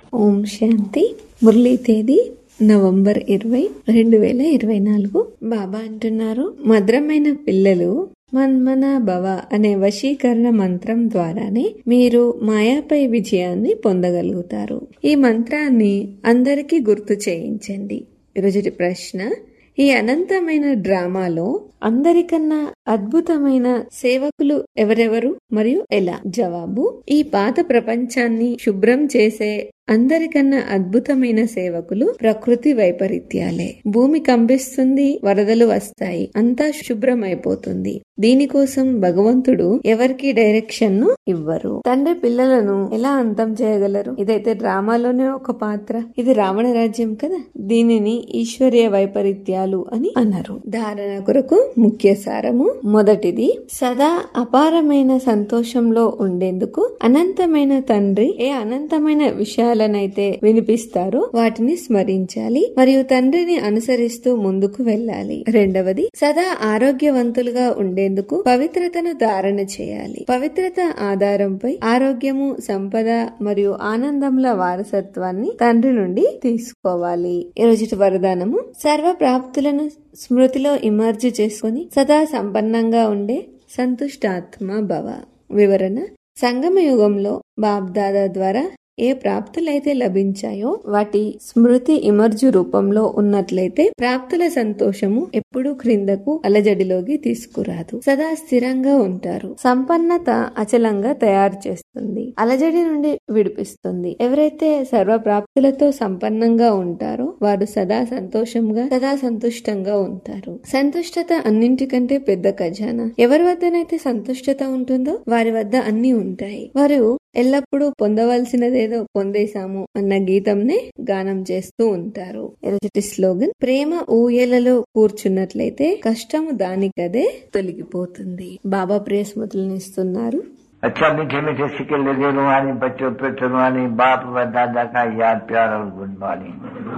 ఓం శాంతి మురళీ తేదీ నవంబర్ ఇరవై రెండు వేల ఇరవై నాలుగు బాబా అంటున్నారు మధురమైన పిల్లలు మన్మన భవ అనే వశీకరణ మంత్రం ద్వారానే మీరు మాయాపై విజయాన్ని పొందగలుగుతారు ఈ మంత్రాన్ని అందరికీ గుర్తు చేయించండి ఈరోజు ప్రశ్న ఈ అనంతమైన డ్రామాలో అందరికన్నా అద్భుతమైన సేవకులు ఎవరెవరు మరియు ఎలా జవాబు ఈ పాత ప్రపంచాన్ని శుభ్రం చేసే అందరికన్నా అద్భుతమైన సేవకులు ప్రకృతి వైపరీత్యాలే భూమి కంపిస్తుంది వరదలు వస్తాయి అంతా శుభ్రమైపోతుంది దీనికోసం భగవంతుడు ఎవరికి డైరెక్షన్ ను ఇవ్వరు తండ్రి పిల్లలను ఎలా అంతం చేయగలరు ఇదైతే డ్రామాలోనే ఒక పాత్ర ఇది రావణ రాజ్యం కదా దీనిని ఈశ్వర్య వైపరీత్యాలు అని అన్నారు ధారణ కొరకు ముఖ్య సారము మొదటిది సదా అపారమైన సంతోషంలో ఉండేందుకు అనంతమైన తండ్రి ఏ అనంతమైన విషయాలనైతే వినిపిస్తారో వాటిని స్మరించాలి మరియు తండ్రిని అనుసరిస్తూ ముందుకు వెళ్ళాలి రెండవది సదా ఆరోగ్యవంతులుగా ఉండేందుకు పవిత్రతను ధారణ చేయాలి పవిత్రత ఆధారంపై ఆరోగ్యము సంపద మరియు ఆనందముల వారసత్వాన్ని తండ్రి నుండి తీసుకోవాలి ఈ రోజు వరదానము సర్వ ప్రాప్తులను స్మృతిలో ఇమర్జ్ చేసుకుని సదా సంపన్నంగా ఉండే సంతుష్టాత్మ భవ వివరణ సంగమ యుగంలో బాబ్దాదా ద్వారా ఏ ప్రాప్తులైతే లభించాయో వాటి స్మృతి ఇమర్జు రూపంలో ఉన్నట్లయితే ప్రాప్తుల సంతోషము ఎప్పుడూ క్రిందకు అలజడిలోకి తీసుకురాదు సదా స్థిరంగా ఉంటారు సంపన్నత అచలంగా తయారు చేస్తుంది అలజడి నుండి విడిపిస్తుంది ఎవరైతే సర్వ ప్రాప్తులతో సంపన్నంగా ఉంటారో వారు సదా సంతోషంగా సదా సంతుష్టంగా ఉంటారు సంతుష్టత అన్నింటికంటే పెద్ద ఖజానా ఎవరి వద్దనైతే సంతుష్టత ఉంటుందో వారి వద్ద అన్ని ఉంటాయి వారు ఎల్లప్పుడూ పొందవలసినదేదో పొందేశాము అన్న గీతంనే గానం చేస్తూ ఉంటారు ఎరచటి స్లోగన్ ప్రేమ ఊయలలో కూర్చున్నట్లయితే కష్టము దానికదే తొలగిపోతుంది బాబా ప్రియ స్మృతులను ఇస్తున్నారు अच्छा मीठे मीठे सिक्के लगे रुहानी बच्चों पे रुहानी बाप व दादा का याद प्यार और गुड मॉर्निंग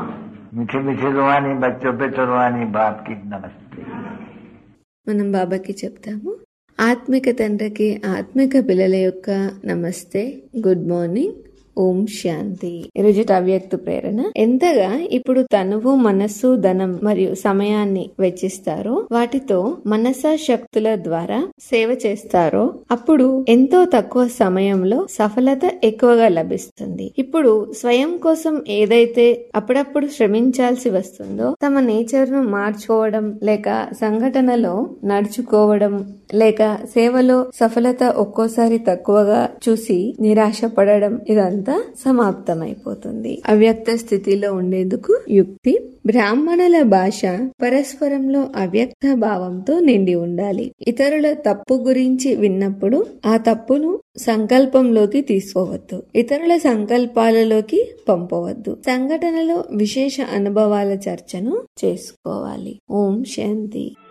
मीठे मीठे रुहानी बच्चों पे रुहानी बाप की नमस्ते మనం బాబాకి చెప్తాము ఆత్మిక తండ్రికి ఆత్మిక పిల్లల యొక్క నమస్తే గుడ్ మార్నింగ్ ఓం శాంతి ఈరోజు అవ్యక్త ప్రేరణ ఎంతగా ఇప్పుడు తనువు మనస్సు ధనం మరియు సమయాన్ని వెచ్చిస్తారో వాటితో మనస శక్తుల ద్వారా సేవ చేస్తారో అప్పుడు ఎంతో తక్కువ సమయంలో సఫలత ఎక్కువగా లభిస్తుంది ఇప్పుడు స్వయం కోసం ఏదైతే అప్పుడప్పుడు శ్రమించాల్సి వస్తుందో తమ నేచర్ ను మార్చుకోవడం లేక సంఘటనలో నడుచుకోవడం లేక సేవలో సఫలత ఒక్కోసారి తక్కువగా చూసి నిరాశ పడడం ఇదంతా సమాప్తమైపోతుంది అవ్యక్త స్థితిలో ఉండేందుకు యుక్తి బ్రాహ్మణుల భాష పరస్పరంలో అవ్యక్త భావంతో నిండి ఉండాలి ఇతరుల తప్పు గురించి విన్నప్పుడు ఆ తప్పును సంకల్పంలోకి తీసుకోవద్దు ఇతరుల సంకల్పాలలోకి పంపవద్దు సంఘటనలో విశేష అనుభవాల చర్చను చేసుకోవాలి ఓం శాంతి